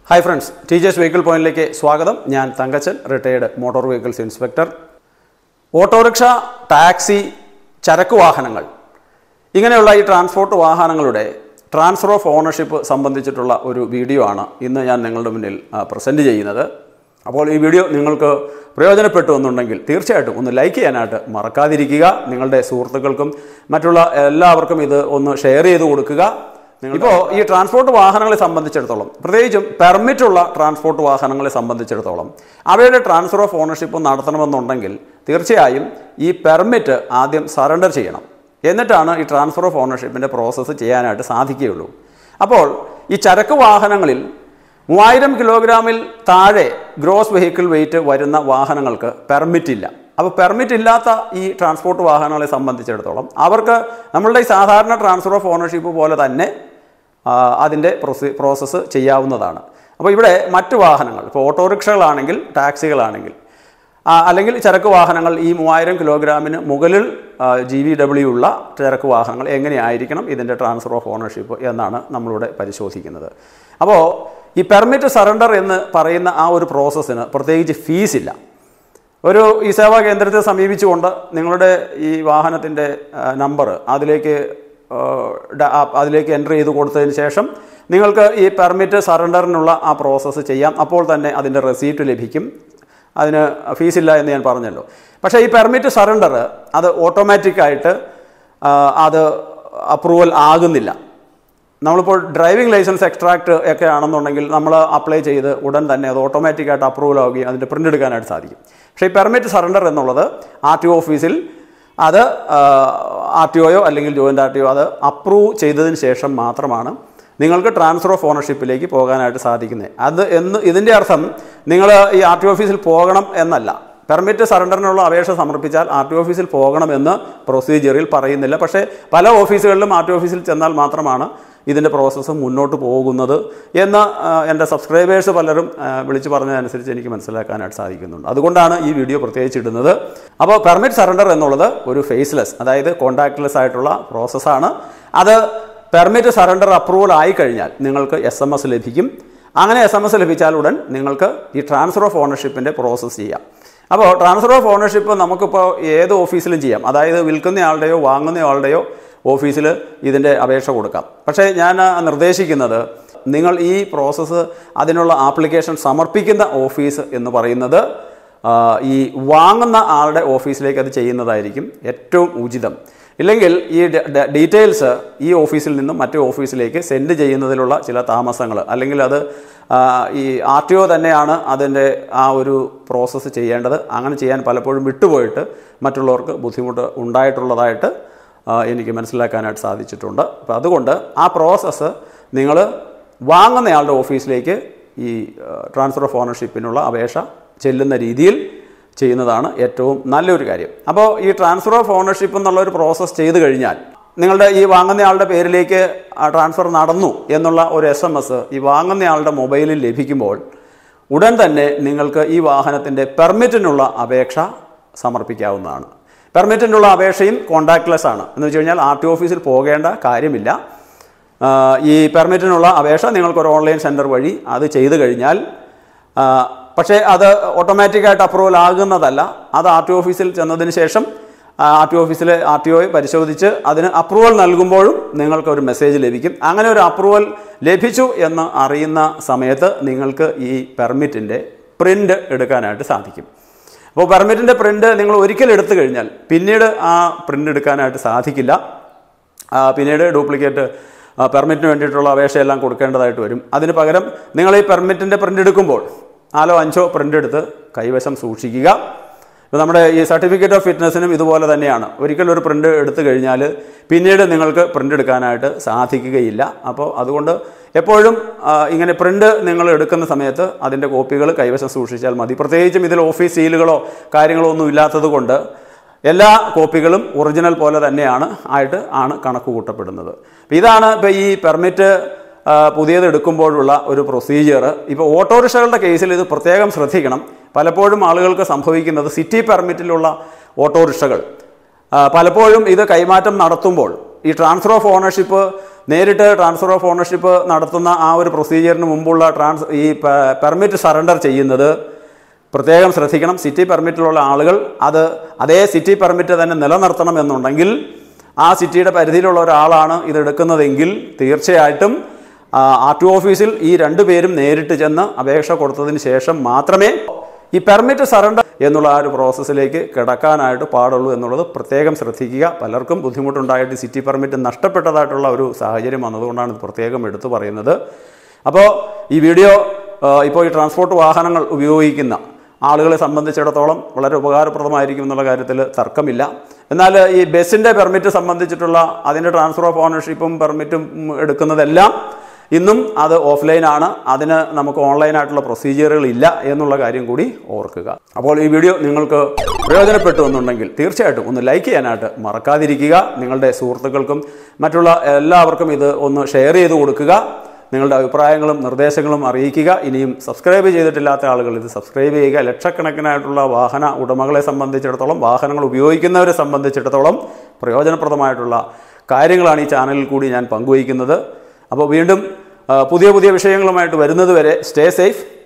hi friends teachers vehicle പോയിന്റിലേക്ക് സ്വാഗതം ഞാൻ Thankachan retired motor vehicles inspector autorickshaw taxi ചരക്ക് വാഹനങ്ങൾ ഇങ്ങനെയുള്ള ഈ ട്രാൻസ്പോർട്ട് വാഹനങ്ങളുടെ ട്രാൻസ്ഫർ ഓഫ് ഓണർഷിപ്പ് സംബന്ധിച്ചിട്ടുള്ള ഒരു വീഡിയോ ആണ് ഇന്ന് ഞാൻ നിങ്ങളുടെ മുന്നിൽ പ്രസൻറ്റ് ചെയ്യുന്നത് അപ്പോൾ ഈ വീഡിയോ നിങ്ങൾക്ക് പ്രയോജനപ്പെട്ടു എന്നുണ്ടെങ്കിൽ തീർച്ചയായിട്ടും ഒന്ന് ലൈക്ക് ചെയ്യാനായിട്ട് മറക്കാതിരിക്കുക നിങ്ങളുടെ സുഹൃത്തുക്കൾക്കും മറ്റുള്ള എല്ലാവർക്കും ഇത് ഒന്ന് ഷെയർ ചെയ്ത് കൊടുക്കുക ഇപ്പോൾ ഈ ട്രാൻസ്പോർട്ട് വാഹനങ്ങളെ സംബന്ധിച്ചിടത്തോളം പ്രത്യേകിച്ചും പെർമിറ്റ് ഉള്ള ട്രാൻസ്പോർട്ട് വാഹനങ്ങളെ സംബന്ധിച്ചിടത്തോളം അവയുടെ ട്രാൻസ്ഫർ ഓഫ് ഓണർഷിപ്പ് നടത്തണമെന്നുണ്ടെങ്കിൽ തീർച്ചയായും ഈ പെർമിറ്റ് ആദ്യം സറണ്ടർ ചെയ്യണം എന്നിട്ടാണ് ഈ ട്രാൻസ്ഫർ ഓഫ് ഓണർഷിപ്പിൻ്റെ പ്രോസസ്സ് ചെയ്യാനായിട്ട് സാധിക്കുകയുള്ളൂ അപ്പോൾ ഈ ചരക്ക് വാഹനങ്ങളിൽ മൂവായിരം കിലോഗ്രാമിൽ താഴെ ഗ്രോസ് വെഹിക്കിൾ വെയിറ്റ് വരുന്ന വാഹനങ്ങൾക്ക് പെർമിറ്റ് ഇല്ല അപ്പോൾ പെർമിറ്റ് ഇല്ലാത്ത ഈ ട്രാൻസ്പോർട്ട് വാഹനങ്ങളെ സംബന്ധിച്ചിടത്തോളം അവർക്ക് നമ്മളുടെ ഈ സാധാരണ ട്രാൻസ്ഫർ ഓഫ് ഓണർഷിപ്പ് പോലെ തന്നെ ആ, അതിൻ്റെ പ്രൊസി പ്രോസസ്സ് ചെയ്യാവുന്നതാണ് അപ്പോൾ ഇവിടെ മറ്റ് വാഹനങ്ങൾ ഇപ്പോൾ ഓട്ടോറിക്ഷകളാണെങ്കിൽ ടാക്സികളാണെങ്കിൽ ആ, അല്ലെങ്കിൽ ചരക്ക് വാഹനങ്ങൾ ഈ മൂവായിരം കിലോഗ്രാമിന് മുകളിൽ ജി വി ഡബ്ല്യു ഉള്ള ചരക്ക് വാഹനങ്ങൾ എങ്ങനെയായിരിക്കണം ഇതിൻ്റെ ട്രാൻസ്ഫർ ഓഫ് ഓണർഷിപ്പ് എന്നാണ് നമ്മളിവിടെ പരിശോധിക്കുന്നത് അപ്പോൾ ഈ പെർമിറ്റ് സറണ്ടർ എന്ന് പറയുന്ന ആ ഒരു പ്രോസസ്സിന് പ്രത്യേകിച്ച് ഫീസില്ല ഒരു ഈ സേവാ കേന്ദ്രത്തെ സമീപിച്ചുകൊണ്ട് നിങ്ങളുടെ ഈ വാഹനത്തിൻ്റെ നമ്പർ അതിലേക്ക് ആ, ഡ- ആ, അതിലേക്ക് എൻ്റർ ചെയ്ത് കൊടുത്തതിന് ശേഷം നിങ്ങൾക്ക് ഈ പെർമിറ്റ് സറണ്ടറിനുള്ള ആ പ്രോസസ്സ് ചെയ്യാം അപ്പോൾ തന്നെ അതിൻ്റെ റെസീപ്റ്റ് ലഭിക്കും അതിന് ഫീസില്ല എന്ന് ഞാൻ പറഞ്ഞല്ലോ പക്ഷേ ഈ പെർമിറ്റ് സറണ്ടർ അത് ഓട്ടോമാറ്റിക്കായിട്ട് അത് അപ്രൂവൽ ആകുന്നില്ല നമ്മളിപ്പോൾ ഡ്രൈവിംഗ് ലൈസൻസ് എക്സ്ട്രാക്ട് ഒക്കെ ആണെന്നുണ്ടെങ്കിൽ നമ്മൾ അപ്ലൈ ചെയ്ത് ഉടൻ തന്നെ അത് ഓട്ടോമാറ്റിക്കായിട്ട് അപ്രൂവൽ ആവുകയും അതിൻ്റെ പ്രിൻ്റ് എടുക്കാനായിട്ട് സാധിക്കും പക്ഷേ ഈ പെർമിറ്റ് സറണ്ടർ എന്നുള്ളത് ആർ ടി ഒ ഓഫീസിൽ അത് ആർ ടി ഒയോ അല്ലെങ്കിൽ ജോയിൻ്റ് ആർ ടി ഒ അത് അപ്രൂവ് ചെയ്തതിന് ശേഷം മാത്രമാണ് നിങ്ങൾക്ക് ട്രാൻസ്ഫർ ഓഫ് ഓണർഷിപ്പിലേക്ക് പോകാനായിട്ട് സാധിക്കുന്നത് അത് എന്ന് ഇതിൻ്റെ അർത്ഥം നിങ്ങൾ ഈ ആർ ടി ഓഫീസിൽ പോകണം എന്നല്ല പെർമിറ്റ് സറണ്ടറിനുള്ള അപേക്ഷ സമർപ്പിച്ചാൽ ആർ ടി ഓഫീസിൽ പോകണമെന്ന് പ്രൊസീജിയറിൽ പറയുന്നില്ല പക്ഷേ പല ഓഫീസുകളിലും ആർ ടി ഓഫീസിൽ ചെന്നാൽ മാത്രമാണ് ഇതിൻ്റെ പ്രോസസ്സ് മുന്നോട്ട് പോകുന്നത് എന്ന് ആ, എൻ്റെ സബ്സ്ക്രൈബേഴ്സ് പലരും ആ, വിളിച്ചു പറഞ്ഞതനുസരിച്ച് എനിക്ക് മനസ്സിലാക്കാനായിട്ട് സാധിക്കുന്നുണ്ട് അതുകൊണ്ടാണ് ഈ വീഡിയോ പ്രത്യേകിച്ച് ഇടുന്നത് അപ്പോൾ പെർമിറ്റ് സറണ്ടർ എന്നുള്ളത് ഒരു ഫേസ്ലെസ് അതായത് കോൺടാക്ട്ലെസ് ആയിട്ടുള്ള പ്രോസസ്സാണ് അത് പെർമിറ്റ് സറണ്ടർ അപ്രൂവൽ ആയി കഴിഞ്ഞാൽ നിങ്ങൾക്ക് എസ് എം എസ് ലഭിക്കും അങ്ങനെ എസ് എം എസ് ലഭിച്ചാൽ ഉടൻ നിങ്ങൾക്ക് ഈ ട്രാൻസ്ഫർ ഓഫ് ഓണർഷിപ്പിൻ്റെ പ്രോസസ്സ് ചെയ്യാം അപ്പോൾ ട്രാൻസ്ഫർ ഓഫ് ഓണർഷിപ്പ് നമുക്കിപ്പോൾ ഏത് ഓഫീസിലും ചെയ്യാം അതായത് വിൽക്കുന്നയാളുടെയോ വാങ്ങുന്നയാളുടെയോ ഓഫീസിൽ ഇതിൻ്റെ അപേക്ഷ കൊടുക്കാം പക്ഷേ ഞാൻ നിർദ്ദേശിക്കുന്നത് നിങ്ങൾ ഈ പ്രോസസ്സ് അതിനുള്ള ആപ്ലിക്കേഷൻ സമർപ്പിക്കുന്ന ഓഫീസ് എന്ന് പറയുന്നത് ആ, ഈ വാങ്ങുന്ന ആളുടെ ഓഫീസിലേക്ക് അത് ചെയ്യുന്നതായിരിക്കും ഏറ്റവും ഉചിതം ഇല്ലെങ്കിൽ ഈ ഡ- ഡ- ഡീറ്റെയിൽസ് ഈ ഓഫീസിൽ നിന്നും മറ്റേ ഓഫീസിലേക്ക് സെൻഡ് ചെയ്യുന്നതിലുള്ള ചില താമസങ്ങൾ അല്ലെങ്കിൽ അത് ആ, ഈ ആർ ടി ഒ തന്നെയാണ് അതിൻ്റെ ആ ഒരു പ്രോസസ്സ് ചെയ്യേണ്ടത് അങ്ങനെ ചെയ്യാൻ പലപ്പോഴും വിട്ടുപോയിട്ട് മറ്റുള്ളവർക്ക് ബുദ്ധിമുട്ട് ഉണ്ടായിട്ടുള്ളതായിട്ട് ആ, എനിക്ക് മനസ്സിലാക്കാനായിട്ട് സാധിച്ചിട്ടുണ്ട് അപ്പോൾ അതുകൊണ്ട് ആ പ്രോസസ്സ് നിങ്ങൾ വാങ്ങുന്നയാളുടെ ഓഫീസിലേക്ക് ഈ ട്രാൻസ്ഫർ ഓഫ് ഓണർഷിപ്പിനുള്ള അപേക്ഷ ചെല്ലുന്ന രീതിയിൽ ചെയ്യുന്നതാണ് ഏറ്റവും നല്ലൊരു കാര്യം അപ്പോൾ ഈ ട്രാൻസ്ഫർ ഓഫ് ഓണർഷിപ്പ് എന്നുള്ള ഒരു പ്രോസസ്സ് ചെയ്തു കഴിഞ്ഞാൽ നിങ്ങളുടെ ഈ വാങ്ങുന്നയാളുടെ പേരിലേക്ക് ആ ട്രാൻസ്ഫർ നടന്നു എന്നുള്ള ഒരു എസ് എം എസ് ഈ വാങ്ങുന്നയാളുടെ മൊബൈലിൽ ലഭിക്കുമ്പോൾ ഉടൻ തന്നെ നിങ്ങൾക്ക് ഈ വാഹനത്തിൻ്റെ പെർമിറ്റിനുള്ള അപേക്ഷ സമർപ്പിക്കാവുന്നതാണ് പെർമിറ്റിനുള്ള അപേക്ഷയും കോൺടാക്ട്ലെസ് ആണ് എന്ന് വെച്ച് കഴിഞ്ഞാൽ ആർ ടി ഓഫീസിൽ പോകേണ്ട കാര്യമില്ല ആ, ഈ പെർമിറ്റിനുള്ള അപേക്ഷ നിങ്ങൾക്കൊരു ഓൺലൈൻ സെൻറ്റർ വഴി അത് ചെയ്തു കഴിഞ്ഞാൽ ആ, പക്ഷേ അത് ഓട്ടോമാറ്റിക്കായിട്ട് അപ്രൂവൽ ആകുന്നതല്ല അത് ആർ ടി ഓഫീസിൽ ചെന്നതിന് ശേഷം ആർ ടി ഓഫീസിലെ ആർ ടി ഒ പരിശോധിച്ച് അതിന് അപ്രൂവൽ നൽകുമ്പോഴും നിങ്ങൾക്ക് ഒരു മെസ്സേജ് ലഭിക്കും അങ്ങനെ ഒരു അപ്രൂവൽ ലഭിച്ചു എന്ന് അറിയുന്ന സമയത്ത് നിങ്ങൾക്ക് ഈ പെർമിറ്റിൻ്റെ പ്രിൻ്റ് എടുക്കാനായിട്ട് സാധിക്കും അപ്പോൾ പെർമിറ്റിൻ്റെ പ്രിൻ്റ് നിങ്ങൾ ഒരിക്കൽ എടുത്തു കഴിഞ്ഞാൽ പിന്നീട് ആ പ്രിൻ്റ് എടുക്കാനായിട്ട് സാധിക്കില്ല ആ, പിന്നീട് ഡ്യൂപ്ലിക്കേറ്റ് ആ, പെർമിറ്റിന് വേണ്ടിയിട്ടുള്ള അപേക്ഷയെല്ലാം കൊടുക്കേണ്ടതായിട്ട് വരും അതിന് പകരം നിങ്ങൾ ഈ പെർമിറ്റിൻ്റെ പ്രിൻ്റ് എടുക്കുമ്പോൾ നാലോ അഞ്ചോ പ്രിൻ്റ് എടുത്ത് കൈവശം സൂക്ഷിക്കുക ഇപ്പോൾ നമ്മുടെ ഈ സർട്ടിഫിക്കറ്റ് ഓഫ് ഫിറ്റ്നസിനും ഇതുപോലെ തന്നെയാണ് ഒരിക്കൽ ഒരു പ്രിൻ്റ് എടുത്തു കഴിഞ്ഞാൽ പിന്നീട് നിങ്ങൾക്ക് പ്രിൻ്റ് എടുക്കാനായിട്ട് സാധിക്കുകയില്ല അപ്പോൾ അതുകൊണ്ട് എപ്പോഴും ആ, ഇങ്ങനെ പ്രിൻ്റ് നിങ്ങൾ എടുക്കുന്ന സമയത്ത് അതിൻ്റെ കോപ്പികൾ കൈവശം സൂക്ഷിച്ചാൽ മതി പ്രത്യേകിച്ചും ഇതിൽ ഓഫീസ് സീലുകളോ കാര്യങ്ങളോ ഒന്നും ഇല്ലാത്തത് കൊണ്ട് എല്ലാ കോപ്പികളും ഒറിജിനൽ പോലെ തന്നെയാണ് ആയിട്ട് ആണ് കണക്ക് കൂട്ടപ്പെടുന്നത് അപ്പോൾ ഇതാണ് ഇപ്പോൾ ഈ പെർമിറ്റ് ആ, പുതിയത് എടുക്കുമ്പോഴുള്ള ഒരു പ്രൊസീജിയർ ഇപ്പോൾ ഓട്ടോറിക്ഷകളുടെ കേസിൽ ഇത് പ്രത്യേകം ശ്രദ്ധിക്കണം പലപ്പോഴും ആളുകൾക്ക് സംഭവിക്കുന്നത് സിറ്റി പെർമിറ്റിലുള്ള ഓട്ടോറിക്ഷകൾ ആ, പലപ്പോഴും ഇത് കൈമാറ്റം നടത്തുമ്പോൾ ഈ ട്രാൻസ്ഫർ ഓഫ് ഓണർഷിപ്പ് നേരിട്ട് ട്രാൻസ്ഫർ ഓഫ് ഓണർഷിപ്പ് നടത്തുന്ന ആ ഒരു പ്രൊസീജിയറിന് മുമ്പുള്ള ട്രാൻസ് ഈ പെർമിറ്റ് സറണ്ടർ ചെയ്യുന്നത് പ്രത്യേകം ശ്രദ്ധിക്കണം സിറ്റി പെർമിറ്റിലുള്ള ആളുകൾ അത് അതേ സിറ്റി പെർമിറ്റ് തന്നെ നിലനിർത്തണം എന്നുണ്ടെങ്കിൽ ആ സിറ്റിയുടെ പരിധിയിലുള്ള ഒരാളാണ് ഇത് എടുക്കുന്നതെങ്കിൽ തീർച്ചയായിട്ടും ആർ ടി ഓഫീസിൽ ഈ രണ്ടു പേരും നേരിട്ട് ചെന്ന് അപേക്ഷ കൊടുത്തതിന് ശേഷം മാത്രമേ ഈ പെർമിറ്റ് സറണ്ടർ എന്നുള്ള ആ ഒരു പ്രോസസ്സിലേക്ക് കിടക്കാനായിട്ട് പാടുള്ളൂ എന്നുള്ളത് പ്രത്യേകം ശ്രദ്ധിക്കുക പലർക്കും ബുദ്ധിമുട്ടുണ്ടായിട്ട് സിറ്റി പെർമിറ്റ് നഷ്ടപ്പെട്ടതായിട്ടുള്ള ഒരു സാഹചര്യം വന്നതുകൊണ്ടാണ് ഇത് പ്രത്യേകം എടുത്തു പറയുന്നത് അപ്പോൾ ഈ വീഡിയോ ഇപ്പോൾ ഈ ട്രാൻസ്പോർട്ട് വാഹനങ്ങൾ ഉപയോഗിക്കുന്ന ആളുകളെ സംബന്ധിച്ചിടത്തോളം വളരെ ഉപകാരപ്രദമായിരിക്കും എന്നുള്ള കാര്യത്തിൽ തർക്കമില്ല എന്നാൽ ഈ ബസ്സിൻ്റെ പെർമിറ്റ് സംബന്ധിച്ചിട്ടുള്ള അതിൻ്റെ ട്രാൻസ്ഫർ ഓഫ് ഓണർഷിപ്പും പെർമിറ്റും ഉം, എടുക്കുന്നതെല്ലാം ഇന്നും അത് ഓഫ്ലൈനാണ് അതിന് നമുക്ക് ഓൺലൈനായിട്ടുള്ള പ്രൊസീജിയറുകൾ ഇല്ല എന്നുള്ള കാര്യം കൂടി ഓർക്കുക അപ്പോൾ ഈ വീഡിയോ നിങ്ങൾക്ക് പ്രയോജനപ്പെട്ടു എന്നുണ്ടെങ്കിൽ തീർച്ചയായിട്ടും ഒന്ന് ലൈക്ക് ചെയ്യാനായിട്ട് മറക്കാതിരിക്കുക നിങ്ങളുടെ സുഹൃത്തുക്കൾക്കും മറ്റുള്ള എല്ലാവർക്കും ഇത് ഒന്ന് ഷെയർ ചെയ്ത് കൊടുക്കുക നിങ്ങളുടെ അഭിപ്രായങ്ങളും നിർദ്ദേശങ്ങളും അറിയിക്കുക ഇനിയും സബ്സ്ക്രൈബ് ചെയ്തിട്ടില്ലാത്ത ആളുകൾ ഇത് സബ്സ്ക്രൈബ് ചെയ്യുക ലക്ഷക്കണക്കിനായിട്ടുള്ള വാഹന ഉടമകളെ സംബന്ധിച്ചിടത്തോളം വാഹനങ്ങൾ ഉപയോഗിക്കുന്നവരെ സംബന്ധിച്ചിടത്തോളം പ്രയോജനപ്രദമായിട്ടുള്ള കാര്യങ്ങളാണ് ഈ ചാനലിൽ കൂടി ഞാൻ പങ്കുവയ്ക്കുന്നത് അപ്പോൾ വീണ്ടും ആ, പുതിയ പുതിയ വിഷയങ്ങളുമായിട്ട് വരുന്നത് വരെ സ്റ്റേ സേഫ്